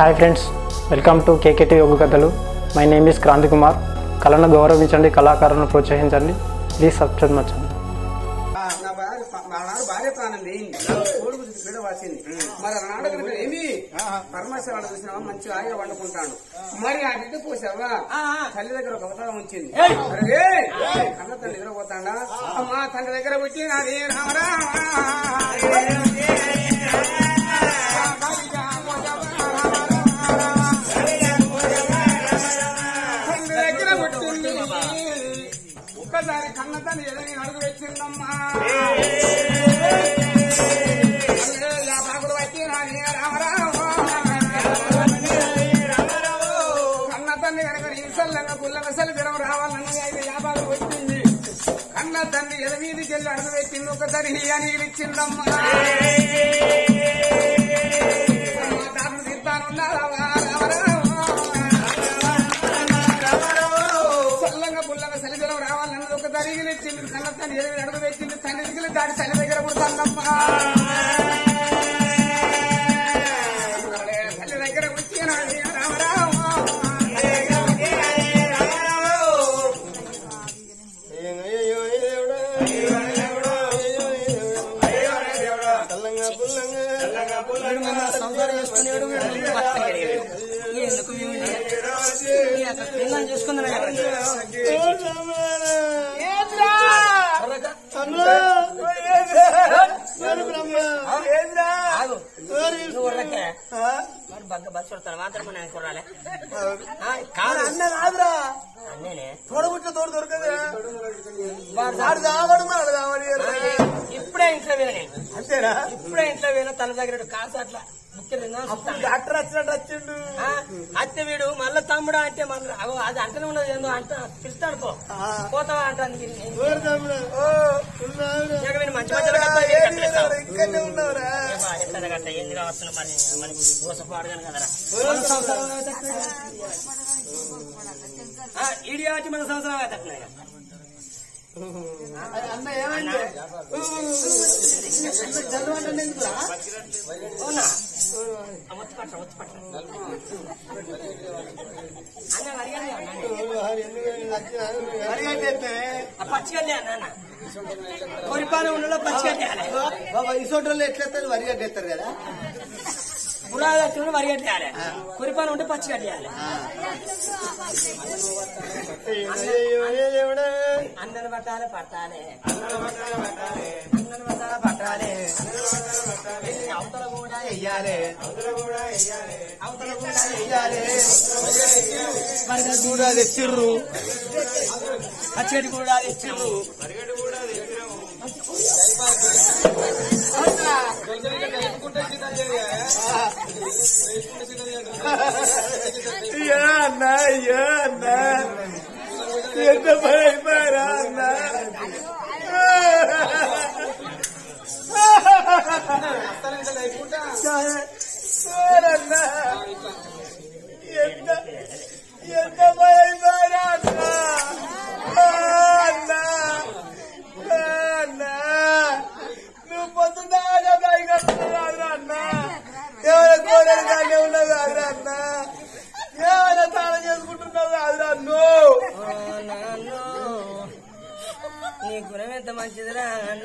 Hi friends welcome to KKT యోగ కథలు my name is Kranthi Kumar కళను గౌరవించండి కళాకారులను ప్రోత్సహించండి ప్లీజ్ సబ్స్క్రైబ్ మచ్చండి ఆ, నా భార్య మా నాడు భార్య ప్రాణం లేని కొడుకు చూసి బిడ్డ వాసింది మరి నాడు బిడ్డ ఏమి పరమేశ్వర వాడు చూసినావా మంచిగా ఆగా వండుకుంటాడు మరి ఆ బిడ్డ పోసావా తల్లి దగ్గర ఒక అవతారం వచ్చింది అరే కన్న తల్లి దగ్గర పోతాడా అమ్మా తండ్రి దగ్గర వచ్చి నాది రామరా తండ్రి దగ్గర పుట్టింది ఒక్కసారి కన్న తల్లి ఎదని అడుగు వచ్చిందమ్మా కన్న తండ్రి కనుక ఇసల్లంగా పుల్లగసలు జ్వరం రావాలన్న ఐదు యాభాలు వచ్చింది కన్న తండ్రి ఎద మీదికి వెళ్ళి అడుగు పెట్టింది ఒక తరి అని ఇచ్చిందమ్మా డాక్టర్ తిట్టానున్నారా చల్లంగా పుల్లగా చలిజలం రావాలన్నది ఒక తరిగి ఇచ్చింది కన్న తండ్రి ఎనిమిది అడుగు పెట్టింది తండ్రి దిగులు దాడి చలి దగ్గర పుడుతుందమ్మా తల్లి దగ్గర వచ్చి రామ రామ మరి బగ్గ బస్సు కొడతాను మాత్రం నేను కొరాలే కాదు అన్న కాదురా అన్నేనే తోడబుట్ట తోడు దొరకదురా వాడు వాడు దావడు మాడు దావడు ఇప్పుడే ఇంట్లో పోయినా నేను అంతేనా ఇప్పుడే ఇంట్లో పోయినా తల దగ్గర కాసు అట్లా ముఖ్య డాక్టర్ వచ్చినట్టు వచ్చిండు అత్తే వీడు మళ్ళీ తమ్ముడా అంటే మళ్ళీ అగో అది అంటనే ఉన్నది ఏందో అంట పిలుస్తాడు పో పోతావా అంటాను ఎవరు తమ్ముడు? ఓ, ఉన్నావురా. వీడు మంచి మంచి కట్టాలి, వీడు ఏంది కట్టలేస్తావు. ఎవరు? ఇక్కడనే ఉన్నావురా ఎట్లా గట్ట ఏంది వస్తున్నా మరి మరి గోసపు అడగాను కదరా ఇడి వచ్చి మన సంవత్సరం అవుతున్నాయి అన్న ఏమైంది చదవండి ఎందుకురా అవునా ఆ, ఒత్తి పట్ట ఒత్తి పట్ట అన్న అడిగాను అడిగంటే ఆ పచ్చిగడ్డ నాన్న కొరిపాన ఉండలో పచ్చిగడ్డ బాబా ఇసోటోళ్ళు ఎట్లెత్తారు వరిగడ్డ ఎత్తారు కదా పురాలు వచ్చిన వరిగడ్డ కొరిపాన ఉంటే పచ్చిగడ్డ అందరు పట్టాలి పట్టాలి అందరు పట్టాలి పట్టాలి అవతల కూడా వెయ్యాలి అవతల కూడా వెయ్యాలి కూడా తెచ్చిర్రు పచ్చడి కూడా తెచ్చాము అయ్యా అన్న అయ్యా అన్న ఎంత పని అయిపోయారా అన్న అన్న ఎంత ఎంత పని అయిపోయారా అన్న అన్న అన్న నువ్వు పొద్దున్నాగా బైక్ వస్తున్నాడు అన్న ఎవరి కోడలు కానీ ఉన్నావు కాదురా అన్న ఎవరైనా స్నానం చేసుకుంటున్నావు కాదురా నువ్వు నీ గుణం ఎంత మంచిదిరా అన్న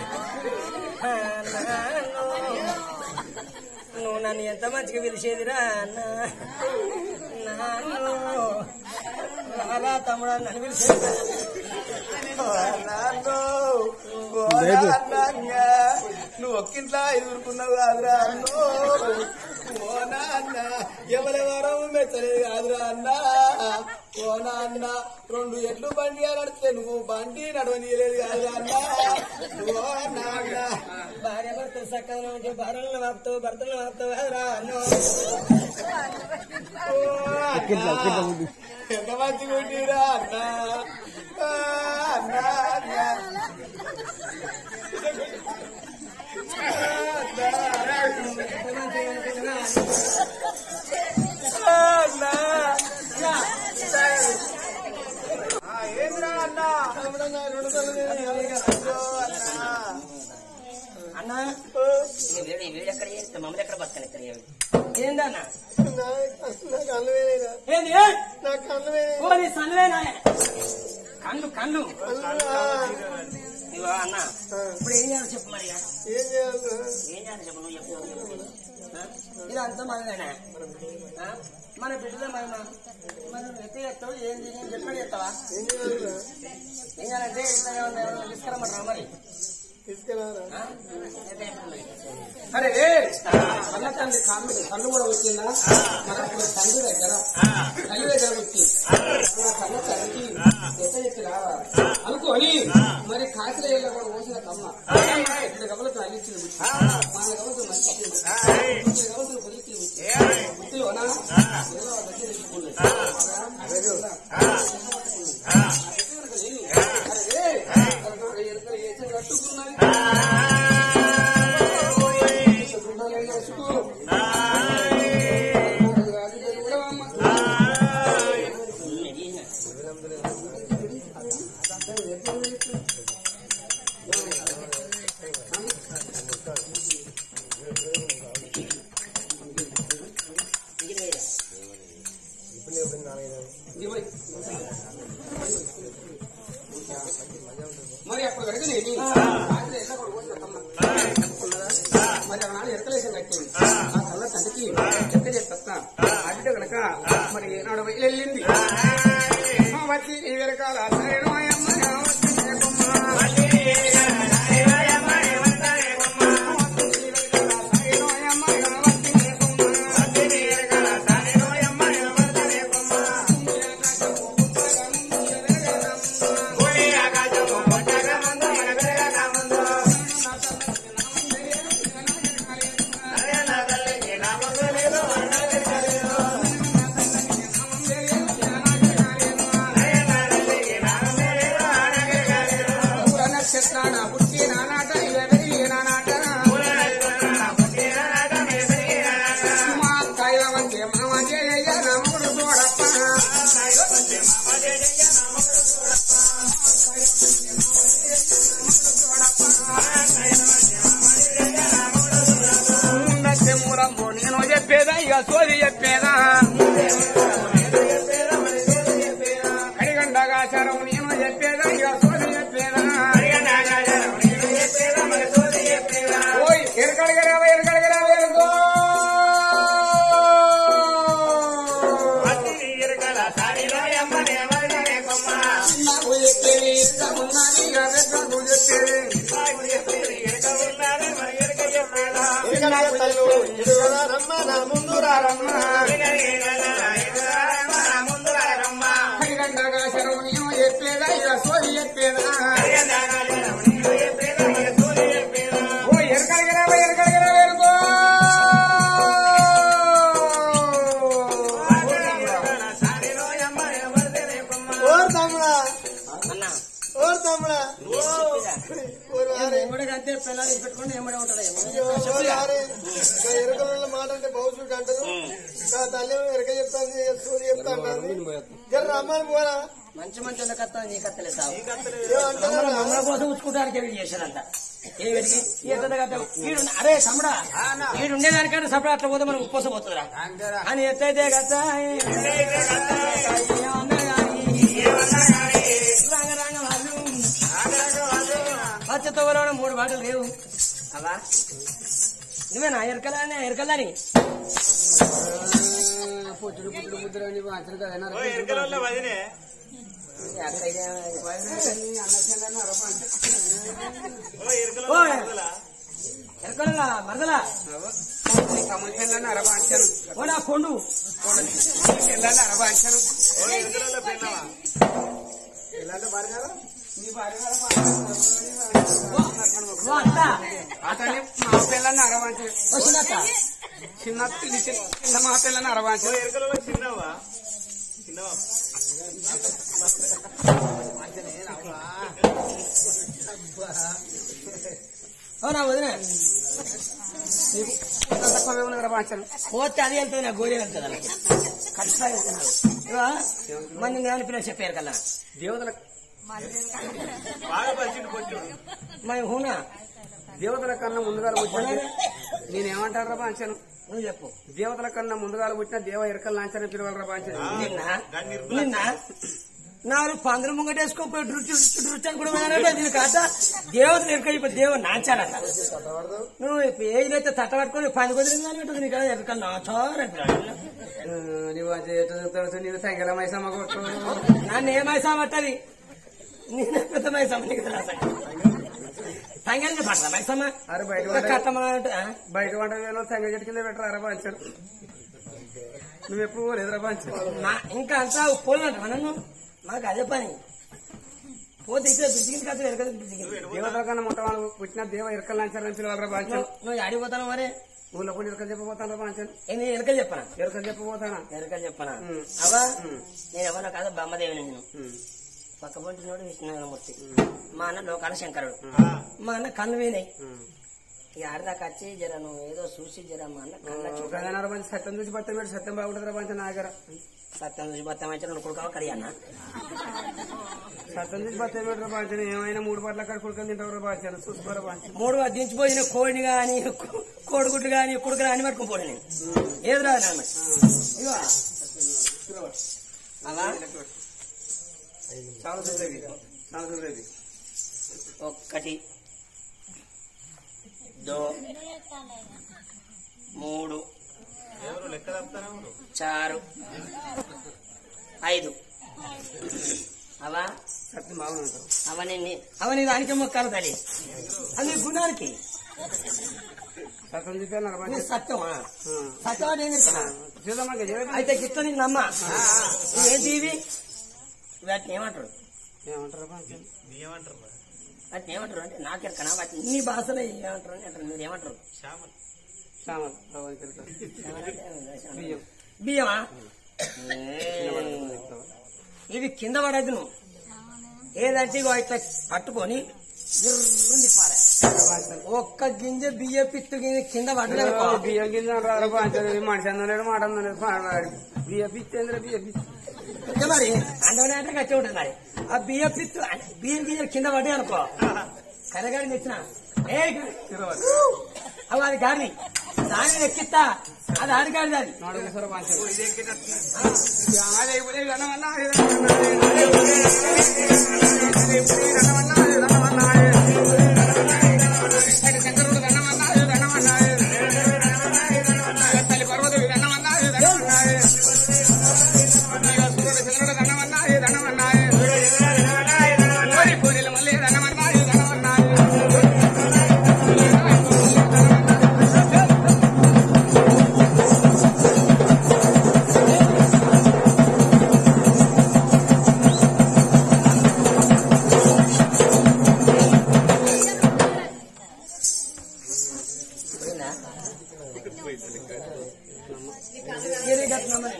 నాన్నో. నువ్వు నన్ను ఎంత మంచిగా పిలిచేదిరా అన్న నాన్నో. అలా తమ్ముడు నన్ను పిలిచేది నాన్నో, ఓ నాన్న, నువ్వు ఒక్కింట్లో ఎదుర్కొన్నావు కాదురా అన్నో ఓ నాన్న ఎవరెవరో మెచ్చలేదు కాదురా అన్న ఓ నాన్న రెండు ఎడ్లు బండి నడిస్తే నువ్వు బండి నడవనీయలేదు కాదురా అన్న ఓ నాన్న భార్య భర్తలు చక్కగా ఉంటే భార్యలను వాపుతావు భర్తలను వాపుతావు కదరా అన్నో ఓ అన్న, ఎంత మంచిగా ఉండిరా అన్న ఆ, అన్న అన్న ఏంద్రా అన్న అన్నా ఈ వీడు ఈ వీడు ఎక్కడ చేస్తే మమ్మల్ని ఎక్కడ బతకని ఇక్కడ ఏందన్నా నాకు అన్నమేనా ఏంది నాకు అన్నమేనా ఓ నీ సన్నవేనా కళ్ళు కళ్ళు ఇవో అన్న ఇప్పుడు ఏం చేయాలి చెప్పు మరి ఇక? ఏం చేయాలి ఏం చేయాలి చెప్పు నువ్వు చెప్పు నువ్వు చెప్పు. ఆ? ఇదంతా మనదేనా ఆ? మన బిడ్డలే మన మనం ఎత్తి చేస్తావు ఏం చేయాలి చెప్పాడు చెప్తావా ఏం చేయాలి ఏం చేయాలంటే ఇట్లా ఏమన్నా ఏమన్నా తీసుకురమ్మంటారా మరి తీసుకెళ్ళారా ఆ? అయితే ఇప్పుడు మరి. అరే కళ్ళ తండ్రి కళ్ళు కళ్ళు కూడా వచ్చిందా మన తండ్రి దగ్గర తల్లి దగ్గర వచ్చి మన కళ్ళ తండ్రికి ఎంత చెప్పి రావా అనుకోని మరి కాకిల ఇళ్ళ కూడా పోసిన కమ్మ ఇక్కడ గబలతో అల్లిచ్చింది బుద్ధి మన గబలతో మంచి ఇక్కడ గబలతో పొలికి బుద్ధిలోనా ఏదో దగ్గర ఇచ్చుకుంది అరే ఎక్కడ ఏం కట్టుకున్నది మరి అప్పుడు కనుక నేను మరి ఆ నాడు ఎరకలేసం కట్టింది ఆ కళ్ళ తండ్రికి ఎక్క చెప్పేస్తా ఆ బిడ్డ కనుక మరి నాడు వెళ్ళింది వచ్చి నీ వెనకాల సరేనో అమ్మ వచ్చి చేకొమ్మ. పూల నక్షత్రాన పుట్టి నానాట ఇవెవరి నానాట మా కైలవంతే మామ జయ రాముడు చూడప్ప మూలము నేను చెప్పేదా ఇక సోది చెప్పేదా అడిగండగా చరం నేను చెప్పేదా ఇక సోది చెప్పేదా ఓయ్ ఎరకడగరావా ఎరకడగరావా ఎరుకో నాకు చెప్పేది ఉన్నది ఇక వెతకు చెప్పేది రమ్మ నా ముందు రారమ్మ అడిగండగా చరం నేను చెప్పేదా ఇక సోది చెప్పేదా ఓ ఎరకడగరావా ఎరకడగరావా ఎరుకో ఓ తమ్ముడా అన్న ఓ తమ్ముడా ఓరి వారే. ఎమ్మడికి అంతే పిల్లలు పెట్టుకుని ఎమ్మడే ఉంటాడు అయ్యో, ఓరి వారే. ఇంకా ఎరకల మాట అంటే బహుశుడు అంటారు నా తల్లి ఎరక చెప్తాను సూర్య చెప్తా అంటాను జర రమ్మని పోరా మంచి మంచి వాళ్ళ కత్త నీ కత్తలే సాగు ఏం అంటారా మమ్మల్ని కోసం ఉంచుకుంటానికి వెళ్ళి చేశారంట ఏ వెతికి ఈ ఎత్తద కట్ట వీడు అరే తమ్ముడా వీడు ఉండేదానికంటే సపరేట్ అట్లా పోతే మనం ఉప్పసం పోతుందిరా అని ఎత్తైతే కదా రంగ రంగ వాళ్ళు పచ్చతో మూడు మాటలు లేవు అవా నువ్వేనా ఎరకలానే ఎరకలని పుట్టుడు పుట్టుడు పుట్టుడు అని వాంచరు కదా అక్కడ ఇదే- అన్నచెల్లెలు అరపాంచ ఓయ్, ఎరకలలా మరదలా కమల చెల్లెలు అరపాంచను ఓ నా కొండు చెల్లెలు అరపాంచను నీ భార్య ఓ అత్త అతని మా పిల్లని అరవాంచ వచ్చిందత్త చిన్న పిల్లి చిన్న మా పిల్లని అరవాంచ ఓ నా వదిన తక్కువ అరవాంచను పోతే అది వెళ్తుంది నా గోరి వెళ్తుంది అలా ఖచ్చితంగా వెళ్తున్నాడు ఇవా మంది నేను పిల్లలు చెప్పారు కల్లా దేవతల మరి హూనా దేవతల కన్నా ముందుగా వచ్చాను నేనేమంటాడు రా పంచను నువ్వు చెప్పు దేవతల కన్నా ముందుగా పుట్టిన దేవ ఎరకల లాంఛన పిలవలరా బాంచని నిన్న నిన్న నాలుగు పందులు ముంగటేసుకోపోయి రుచి రుచి రుచి అని కూడా పోయినారంటే దీని కాట దేవతలు ఎరకైపోయి దేవ నాంచాలంట నువ్వు ఏదైతే తట్ట పట్టుకొని పది కుదిరిందని ఉంటుంది నీకు ఎరక నాచారంటాడు నీవు అది ఎటు చూస్తావు? నీవు సంగల మైసమ్మ కొట్టు నన్ను ఏ మైసా పట్టది నేను పెద్ద మైసమ్మ నీకు తెలుసా సంగతి పట్టదా మైసమ్మ అరే బయట వంట కట్టమా అంటే ఆ? బయట వంట వేలో సంగ చెట్టు కింద పెట్టరా అరా బాంచను నువ్వు ఎప్పుడు పోలేదురా బాంచను నా ఇంకా అంతా పోలంట నన్ను నాకు అదే పని పోతే ఇక్కడ బిజిగిన కథ ఎరకదు బిజిగిన దేవతల కన్నా మొట్టవాళ్ళు పుట్టిన దేవ ఎరకల లాంఛన పిలవలరా బాంచను నువ్వు ఆడిపోతాను మరే ఊళ్ళో కూడా ఎరకలు చెప్పబోతాను బాంచను ఏంది ఎరకలు చెప్పనా ఎరకలు చెప్పబోతానా ఎరకలు చెప్పనా ఉమ్. అవా ఉమ్. నేను ఎవరో కాదు బొమ్మదేవిని నేను ఉమ్. పక్క పొంటినోడు విష్ణుమూర్తి మా అన్న లోకాల శంకరుడు మా అన్న కన్ను పోయినాయి ఉమ్. ఇక ఆడదాకా వచ్చి జర నువ్వు ఏదో చూసి జర మా అన్న కళ్ళ చూడ గంగనార పంచి సత్యం చూసి బత్తం పెట్టి సత్యం బాగుంటుందిరా పంచ నా దగ్గర సత్యం చూసి బత్తం అయితే నువ్వు కొడుకావ కడి అన్న సత్యం చూసి బత్తం పెట్టరా పంచను ఏమైనా మూడు పట్ల అక్కడ కుడుకొని తింటారు పంచాను చూసుకోరా పంచను మూడు దించిపోయిన కోడిని గాని కో- కోడిగుడ్లు గాని కొడుకు అని పట్టుకుని పోడు నేను ఏది రాదు నాన్న ఇగో అలా చాలా చూసేది చాలా చూసేది ఒక్కటి దో మూడు చారు ఐదు అవా సత్యం బాగుంటారు అవని అవని దానికి మొక్కలు తల్లి అది గుణానికి సత్యం చూపే నడపండి ఇది సత్యమా సత్యం అంటే ఏం చెప్తున్నా చూద్దామా అయితే గిట్ల నిన్ను నమ్మ ఏంటి ఇవి వాటిని ఏమంటారు ఏమంటారు పంచను వాటిని ఏమంటారు అంటే నాకెరకనా వాటిని నీ భాషలో ఏమంటారు అని అంటారు మీరు ఏమంటారు శ్యామల్ భగవాన్ తెలుసు బియ్యం బియ్యమా ఇది కింద పడద్దు నువ్వు ఏదంటే ఇగో ఇట్లా పట్టుకొని జిర్రుని తిప్పాలి. ఒక్క గింజ బియ్య పిత్తు గింజ కింద పడలేదు బియ్యం కింద రాదు పంచదు మనిషి అందలేడు మాట అందలేడు పాడాడు బియ్య పిచ్చేంద్ర బియ్య పిచ్చి ఇంకా మరి అండవనే అంటే కచ్చి ఉంటుంది మరి ఆ బియ్య పిత్తు అంటే బియ్యం గింజలు కింద పడ్డాయి అనుకో కరగాడి తెచ్చిన ఏ అవి అది గాడి దాన్ని ఎక్కిస్తా అది ఆడిగాడిది అది నాడుగుసర పంచదు పోయిందా? ఇది గట్ల మరి.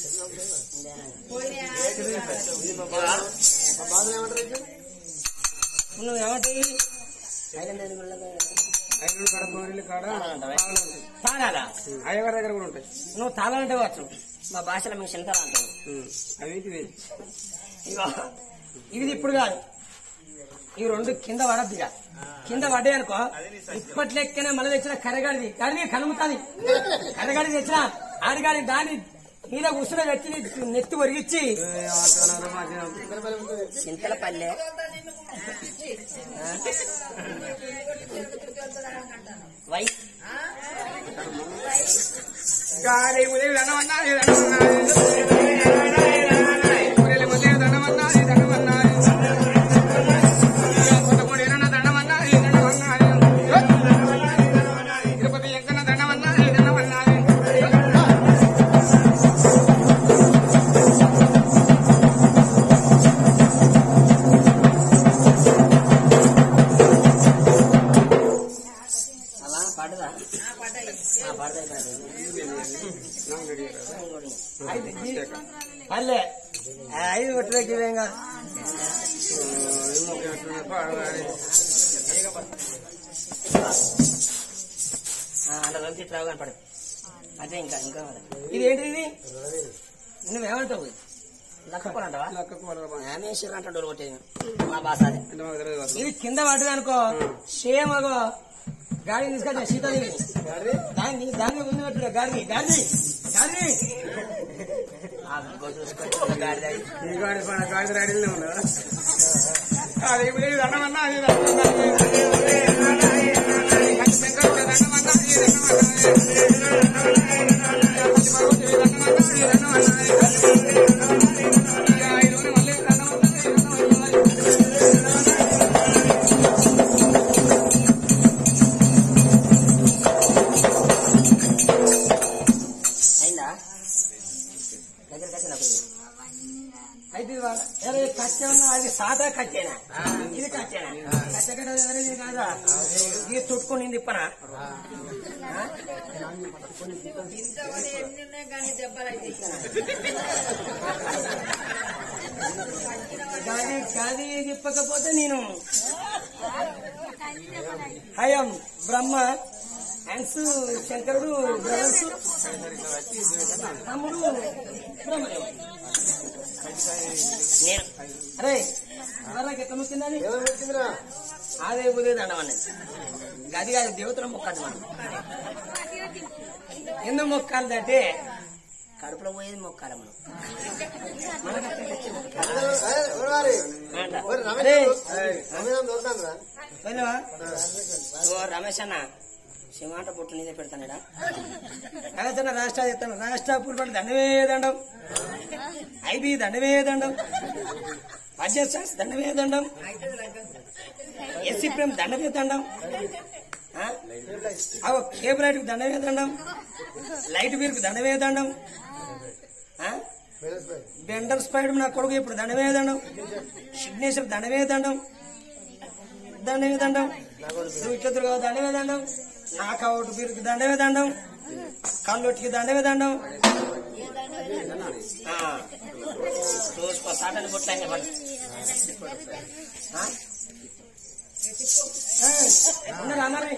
నువ్వు ఏమంటాయి ఐరన్ లేదు గుళ్ళగా. ఐదు కాడ కోరిలు కాడ తాళాలా అయ్యగారి దగ్గర కూడా ఉంటాయి నువ్వు తాళాలంటే వచ్చు మా భాషలో మేము శంకర అంటాం అవి ఇవి ఇగో ఇది ఇప్పుడు కాదు ఈ రెండు కింద పడద్దు ఇక కింద పడ్డాయి అనుకో ఇప్పటి లెక్కనే మళ్ళీ తెచ్చిన కరగాడిది కానీ కనుముతాది కరగాడి తెచ్చిన ఆడిగాడి దాన్ని మీద ఉసున పెట్టి నెత్తి ఒరిగిచ్చి చింతల పల్లె వై గాలి ఉదయం దండమన్నాది దండమన్నాది ఊరెళ్ళి ఉదయం దండమన్నాది దండమన్నాది కొత్తపూడి ఎర్రన్న దండమన్నాది దండమన్నాది తిరుపతి ఎంకన్న దండమన్నాది దండమన్నాది అలా పడదా ఆ, పడదా ఇక్కడ. ఐదు ఈ- పల్లె ఆ, ఐదు కొట్టులోకి ఇవేం కాదు ఆ, అలా వెళ్తే ఇట్లా కనపడదు అదే ఇంకా ఇంకా మరి. ఇది ఏంటిది ఇది నువ్వేమంటావు లక్కపోలంటావా రామేశ్వరం అంటాడు డోలు కొట్టేది మా భాష అది ఇది కింద పడ్డది అనుకో సేమ్ అగో గాడి తీసుకొచ్చా సీతాదేవి దాన్ని దాన్ని ముందు పెట్టు గాడి గాడి గాడి గాడి ఈ గాడి ప- గాడి రెడీలో ఉన్నదా అది ఇప్పుడు ఇది దండమన్నా అది దండమన్నా అది శంకరుడు దండమన్నా అది దండమన్నా అది భగవంతుడి దండమన్నా అది దండమన్నా ఐదుగురు మళ్ళీ దండమన్నా అది దండమన్నా అయిందా దగ్గర కట్టిన అయితే ఇది వాళ్ళ- అరే కట్టేమన్నా అది సాదా కట్టేనా ఇది కట్టేనా కట్ట కట్ట ఎవరైంది కాదా ఇది చుట్టుకొని తిప్పనా గాది గాది తిప్పకపోతే నేను అయం బ్రహ్మ అండ్స్ శంకరుడు బ్రదర్స్ తమ్ముడు బ్రహ్మదేవుడు నేను అరే ఎవరికి ఎక్కడ ముక్కిందని అదే ఉదయం దండమన్నది గది కాదు దేవతల మొక్కదు మనం ఎందుకు మొక్కాలంటే కడుపులో పోయేది మొక్కాలి మనం మనకట్టే తెచ్చి మొక్కాలి. అంట. అరే, పోయినావా? ఓ రమేష్ అన్న సింహాట పుట్టు నీదే పెడతాడా రమేష్ అన్న రాష్ట్ర చెప్తాను రాష్ట్ర పూర్పడి దండమే దండం ఐబీ దండమే దండం బడ్జెట్ సాక్స్ దండమే దండం ఎస్సీ ప్రేమ్ దండమే దండం ఆ? అగో కేబుల్ లైట్కి దండమే దండం లైట్ బీర్కి దండమే దండం ఆ? బెండర్ స్పైడ్ నా కొడుకు ఇప్పుడు దండమే దండం సిగ్నేచర్ దండమే దండం దండమే దండం నువ్వు ఇట్లా తిరగవు దండమే దండం నాకు అవుట్ బీరుకి దండమే దండం కళ్ళొట్టికి దండమే దండం ఆ. రోజుకో సాటని కొట్టాయి పడు ఉన్నారా మరి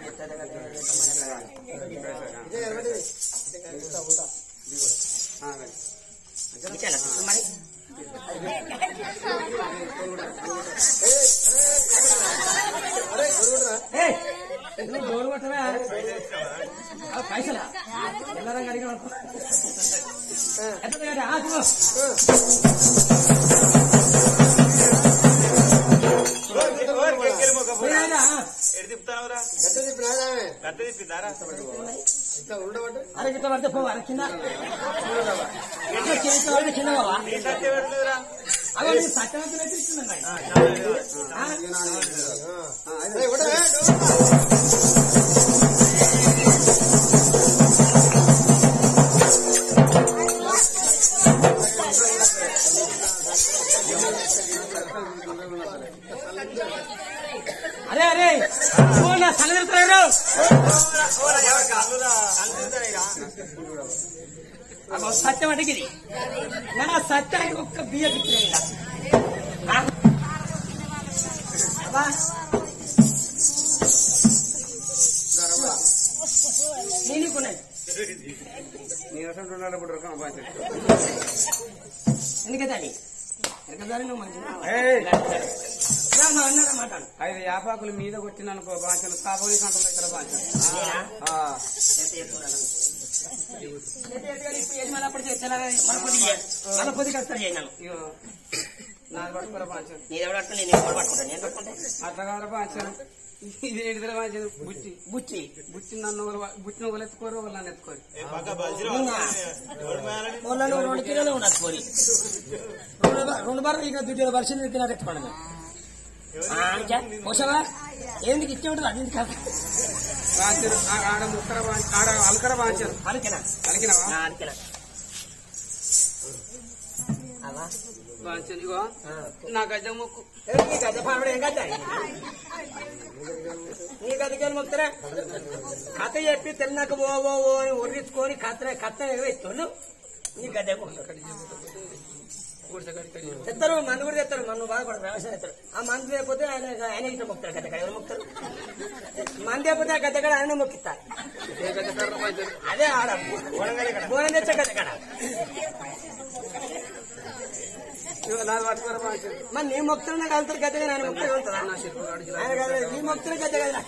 ఇచ్చానా? మరి ఏయ్, నువ్వు డోర్ కొట్టవా ఆ, పైసలా ఎల్లరం అడిగిన ఎట్లా కదా ఆకు పోయినారా? అరే గిట్ల పడితే పోవా అరే కింద ఎట్లా చేతితో పడితే కింద పోవా అలా నేను సత్యవంతం పెట్టిస్తున్నాను అరే అరే ఓ నా సన్నదిరుతున్నారు అగో సత్యం అడిగిరి నా సత్యానికి ఒక్క బియ్య పిచ్చిపోయిందా నేను కొన్నాను నీ రసం ఉన్నాడు ఇప్పుడు రకం బాగా ఎందుకంటే అది ఎందుకంటే నువ్వు మంచిగా ఏయ్. అన్నారా మాట్లాడు ఐదు యాపాకులు మీద కొట్టిననుకో బాంచలు సాబోయి కంటలు ఇక్కడ బాంచలు నేనా? ఆ. మన పొద్దు కలుస్తాను చేయను ఇగో నాది పట్టుకురా బాంచలు నేను ఎవరు పట్టుకుని నేను ఎవరు పట్టుకుంటాను నేను పట్టుకుంటే అట్లా కాదు బాంచలు ఇది ఏంటిదిరా బాంచలు బుచ్చి బుచ్చి బుచ్చి నన్ను ఒకరు- బుచ్చిన ఒకరు ఎత్తుకోరు ఒకరు నన్ను ఎత్తుకోరు వాళ్ళలో రెండు కిలోలు ఉన్నది పోరి రెండు బా- రెండు బార్ ఇక దుడ్డు వర్షం తిన్నారు ఎత్తుకోండి పోసావా ఎందుకు ఇచ్చే ఉంటుంది అది కాదు బాంచలు ఆ- ఆడ ముక్కర బాంచ- ఆడ అలకర బాంచలు అలికినా అలికినావా అలికినా అవా బాంచలు ఇగో నా గజ ముక్కు నీ గద్ద పాడబడి ఏం గద్ద నీ గద్దకెళ్ళి మొత్తరా కథ చెప్పి తిన్నాక ఓ ఓ ఓ అని ఒర్రించుకొని కత్త కత్త ఎత్తులు నీ గద్దె తెస్తారు మన కూడా తెస్తారు మన బాధపడదు వ్యవసాయం తెస్తారు ఆ మంది లేకపోతే ఆయన ఆయన ఇట్లా మొక్తారు గద్ద ఎవరు మొక్తారు మంది లేకపోతే ఆ గద్ద కాడ ఆయన మొక్కిస్తారు ఏ గజ కర్ర బాంచలు అదే ఆడ బోనం తెచ్చే గద్ద కాడ ఇగో నాది పట్టుకోరా బాంచన్ మరి నీ మొక్కుతున్నా కలుతారు గద్దెగా నేను మొక్క కలుగుతుందా ఆయన కాదు, నీ మొక్కుతున్న గద్దె కదా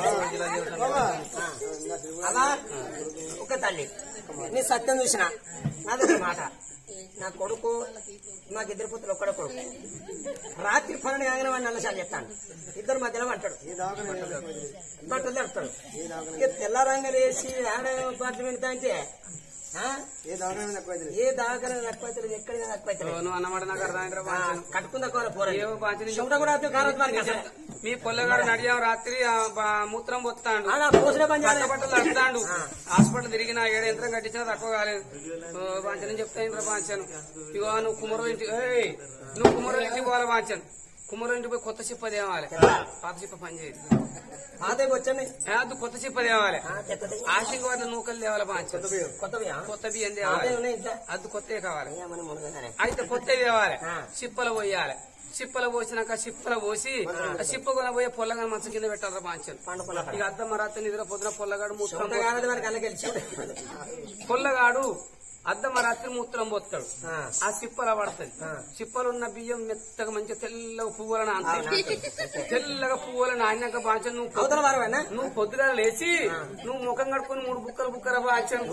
అలా ఒక తల్లి నీ సత్యం చూసిన నాది ఒక మాట నా కొడుకు నాకు ఇద్దరు పుత్రులు ఒక్కడ కొడుకు రాత్రి పన్నెండు కాగానే వాడిని నల్లసారి చెప్తాను ఇద్దరు మధ్యలో అంటాడు బట్టలు తెస్తాడు ఇక తెల్లారంగా వేసి ఆడ బట్టలు పెడతా అంటే ఆ? ఏ దావకన తక్కువ ఎక్కడ తక్కువ నువ్వు అన్నమాట నాకు అర్థమైందిరా బాంచన్ కట్టుకుందా కోర పోరా ఏవో బాంచన్ చెమట కూడా వద్దు, కారం వద్దు మనకి అసలు. మీ పొల్లగాడు నడియాం రాత్రి ఆ బా- మూత్రం పొత్తాడు ఆ, నా పోసిన పని పట్ట చేయాలి. బట్టలు అడుతాడు హాస్పిటల్ తిరిగిన ఏడు యంత్రం కట్టించినా తక్కువ కాలేదు ఓ, బాంచన్ చెప్తాను బాంచాను ఇగో నువ్వు కుమరో ఇంటి ఏయ్, నువ్వు కుమరో ఇంటికి పోవాలి బాంచాను కుమరో ఇంటికి పోయి కొత్త చిప్ప తేవాలి పాత చిప్ప పని చేయదు పాతే వచ్చండి ఏ, అది కొత్త చిప్ప తేవాలి ఆ, చెత్తది. ఆశింగ్ వాటిలో నూకలు తేవాలి బాంచాను కొత్తవి ఆ? కొత్త బియ్యం అదే తేవాలి ఉన్నాయి ఇంట్లో అది కొత్త కావాలి ఏ, మనం మునగదానే. అయితే కొత్త తేవాలి ఆ. చిప్పలు పోయాలి చిప్పలు పోసినాక చిప్పలు పోసి ఆ చిప్ప కొన పోయే పొల్లగా మంచం కింద పెట్టాలి బాంచాను పండుకున్న పని. ఇక అద్దం మరాత్రి నిద్ర పొద్దున పొల్లగాడు మూత్రం చెమట కానది మనకి అన్నకెళ్ళి పొల్లగాడు అద్దం రాత్రి మూత్రం పోతాడు ఆ. ఆ సిప్పల పడుతుంది ఆ. సిప్పలున్న బియ్యం మెత్తగా మంచిగా తెల్లగా పువ్వులను అంతే తెల్లగా పువ్వులను ఆడినాక బాంచను నువ్వు పొద్దు- అవతల వారమేనా నువ్వు పొద్దున లేచి నువ్వు ముఖం కడుకొని మూడు బుక్కలు బుక్కల బాంచను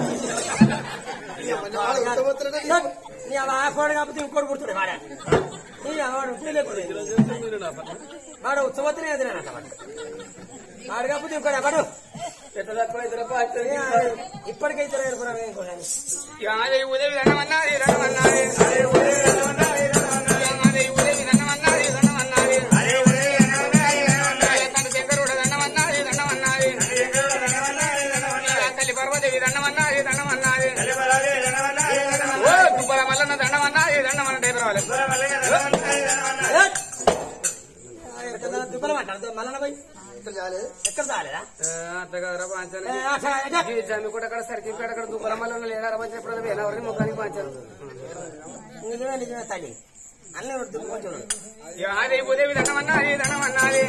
నీ అలా ఆపోడు కాకపోతే ఇంకోటి పుడుతుంది వాడ నీ వాడు ఉంటే లేకపోతే వాడు ఉత్సవத்திనే ఎదిరేనట వాడు వాడు కాకపోతే ఇంకోటి వాడు ఎట్లా తక్కువ ఇద్దరు బాంచను ఇప్పటికైతే ఎరుకున్నాను ఇంకోటి యాదయ్య ఉదవి దండమన్నది దండమన్నది యాదయ్య ఉదవి దండమన్నది దండమన్నది తన శంకరుడు దండమన్నది దండమన్నది తల్లి పర్వదేవి దండమన్నది దండమన్నది ఓ దుబ్బల మల్లన్న దండమన్నది దండమన్న టైపర్ వాళ్ళు దుబ్బలం అంటారు మళ్ళా పోయి ఎక్కడ చాలేదా అత్తగారు పాంచాలి ఏ, అట్లా, అట్లా. జమ్మి కూడా అక్కడ సరికి అక్కడ దుబ్బల మల్లన్న లేడారా పంచారు ఎప్పుడు ఎవరికి ముఖానికి పంచారు నిజమే నిజమే తల్లి అన్నీ దుబ్బు కొంచెం యాదయ్య ఉదవి దండమన్నది దండమన్నది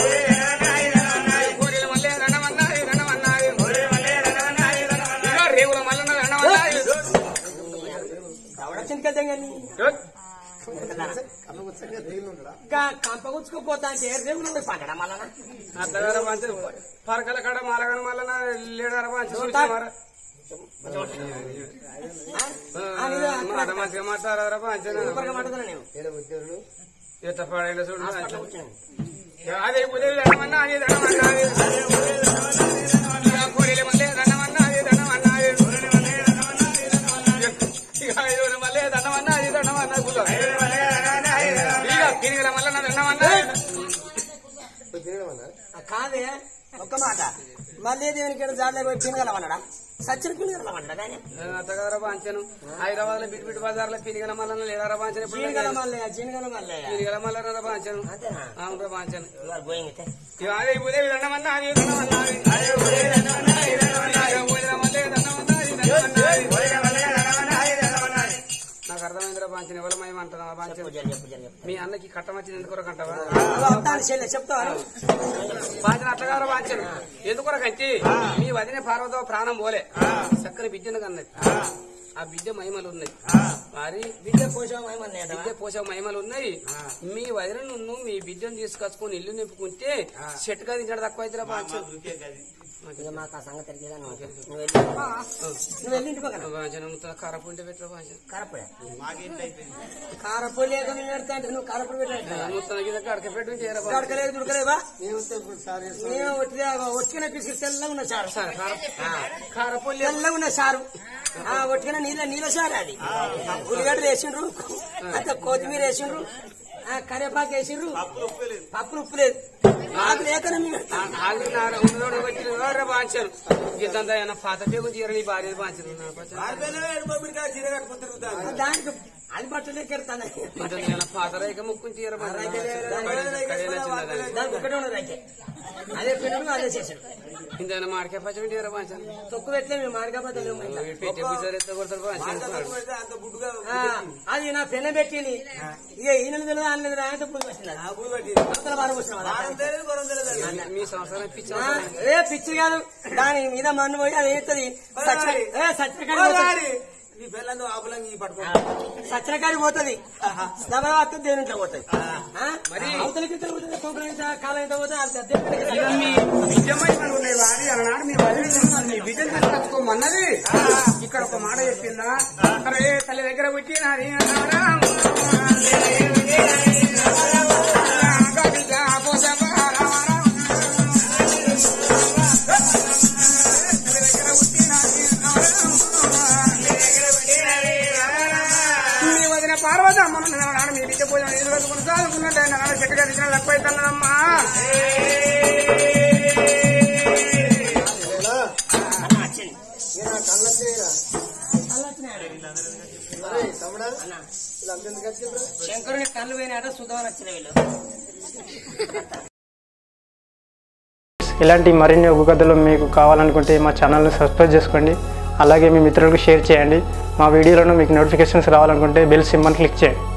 కోరిల మల్లె దండమన్నది దండమన్నది ఇదిగో రేవుల మల్లన్న దండమన్నది దవడ చింతకెళ్తాం కానీ ఇంకా కంపగుచ్చుకోపోతా అంటే రేవులు పోయి పండడం మళ్ళా అత్తగారు పంచారు పరకల కాడ మాలగడ మల్లన్న లేడారా పంచారు మాట మంచిగా మాట్లాడారా పంచారు మాట్లాడుతున్నా నేను ఎత్త పాడైన చూడు యాదయ్య ఉదవి దండమన్నది దండమన్నది కోరిల మల్లె దండమన్నది దండమన్నది ఇక ఐదుగురు మల్లె దండమన్నది దండమన్నది కూర్చో. ఇక కిరిగిల మల్లన్న దండమన్నది కాదే ఒక్క మాట మళ్ళీ దేవునికి జాడలే పోయి పినగలమన్నాడా సచ్చిన పినగలమన్నాడా అత్తగారు పాంచను హైదరాబాద్ లో బిట్ బిట్ బజార్ లో పినిగల మల్లన్న లేడారా పాంచను ఎప్పుడు జీనగల మల్లె జీనగల మల్లె పినిగల మల్లన్న పాంచను అంతేనా అవును పాంచను ఇవాళ పోయింగితే అదే ఉదయం దండమన్నది దండమన్నది అదే ఉదయం దండమన్నది దండమన్నది ఉదయం మల్లె దండమన్నది దండమన్నది నాకు అర్థమైందిరా పాంచను ఎవరు మయమంటున్నా పాంచను జర చెప్పు జర చెప్పు మీ అన్నకి కట్టం వచ్చింది ఎందుకు కంటవా దాని చెల్లె చెప్తాను పాంచన అత్తగారు పాంచను ఎందుకు కంచి మీ వదిన పార్వతో ప్రాణం పోలే చక్కని బిడ్డను కన్నది ఆ బిడ్డ మహిమలు ఉన్నాయి మరి బిడ్డ పోషం ఏమన్నా బిడ్డ పోసే మహిమలు ఉన్నాయి మీ వదిన నువ్వు మీ బిడ్డను తీసుకొచ్చుకొని ఇల్లు నింపుకుంటే చెట్టుగా తింటాడు తక్కువ అయితే పాంచను ఇక మాకు ఆ సంగతి తెలియదా నువ్వు నువ్వు వెళ్ళి నువ్వు వెళ్ళి ఇంటికి పక్కన పాంచన కారపుంటే పెట్టరా పాంచన కారపొడి కారపొడి లేక నేను పెడతా అంటే నువ్వు కారపొడి పెట్టా మొత్తానికి దగ్గర అడకపెట్టి ఉంటే ఏరా బాబు. దొరకలేదు దొరకలేవా నేను ఒట్టిగా ఒట్టిగా పిసికి తెల్లగా ఉన్న చారు సరే, కార- కారపొల్లి తెల్లగా ఉన్న చారు ఆ ఒట్టిగా నీళ్ళ నీళ్ళ చారు అది ఉల్లిగడ్డలు వేసిండ్రు అంత కొత్తిమీర వేసిండ్రు ఆ కరివేపాకు వేసిండ్రు పప్పులు ఉప్పు లేదు నాకు లేకనే మేము పెడతాం. ఆగి నాడు ఉన్నోడు వచ్చి ఎవరు పాంచాను ఇదంతా ఏమన్నా పాత పేగు తీర నీ భార్య పాంచాను నా పాంచాను. దానికి అది బట్టలే కెడతాను ఇదంతా ఏమన్నా పాత రేఖ ముక్కుని తీర దానికి ఒకటే ఉన్నది అయితే అదే పిల్లలు అదే చేసాడు ఇంత మాడికాయ పచ్చడి తీర పాంచాను తొక్కు పెట్టలే మేము మాడికాపోతే లేవు ఇంట్లో. పెట్టే పూసారు ఎత్త కొడతారు పాంచాను ఆ, అది నా పెన్న పెట్టింది ఇక ఈయన తెలియదు ఆయన తెలియదు ఆయనతో పూజ వచ్చింది అవతల వారం వచ్చిన వాళ్ళ. మీ సంవత్సరం పిచ్చి ఆ, ఏ పిచ్చి కాదు దాని మీద మన్ను పోయి అది వేస్తుంది సత్య- ఏ, సత్యకాడి పోతుంది. నీ పిల్లలు నన్ను ఆపులంగి పట్టుకో సత్యకారి పోతుంది స్నవరాత్రి దేవుని ఇంట్లో పోతుంది మరి అవతలకి ఇద్దరు పోతుంది, కొంపల ఇంట, కాలం ఇంట పోతుంది, అది దేవుని దగ్గర ఇక మీ నిజమైన ఉన్నాయి వారి అలనాడు మీ వదిలి మీ బిడ్డను తీసుకొచ్చుకోమన్నది ఇక్కడ ఒక మాట చెప్పిందా అరే తల్లి దగ్గర పుట్టినది మీ వదిన పార్వతమ్మ నాడు మీ బిడ్డ పూజ ఎదురు కొనసాగుతున్నట్టు నాడు చెట్టుగా దిగిన లక్కువ అవుతున్నదమ్మా వచ్చింది నా కళ్ళ కళ్ళు వచ్చినాయి. తమ్ముడా వీళ్ళందరూ ఎందుకు వచ్చిండ్రు శంకరుని కళ్ళు పోయినాట సుధమని వచ్చిన వీళ్ళు ఇలాంటి మరిన్ని ఒగ్గు కథలు మీకు కావాలనుకుంటే మా ఛానల్ని సబ్స్క్రైబ్ చేసుకోండి అలాగే మీ మిత్రులకు షేర్ చేయండి మా వీడియోలను మీకు నోటిఫికేషన్స్ రావాలనుకుంటే బెల్ సింబల్ క్లిక్ చేయండి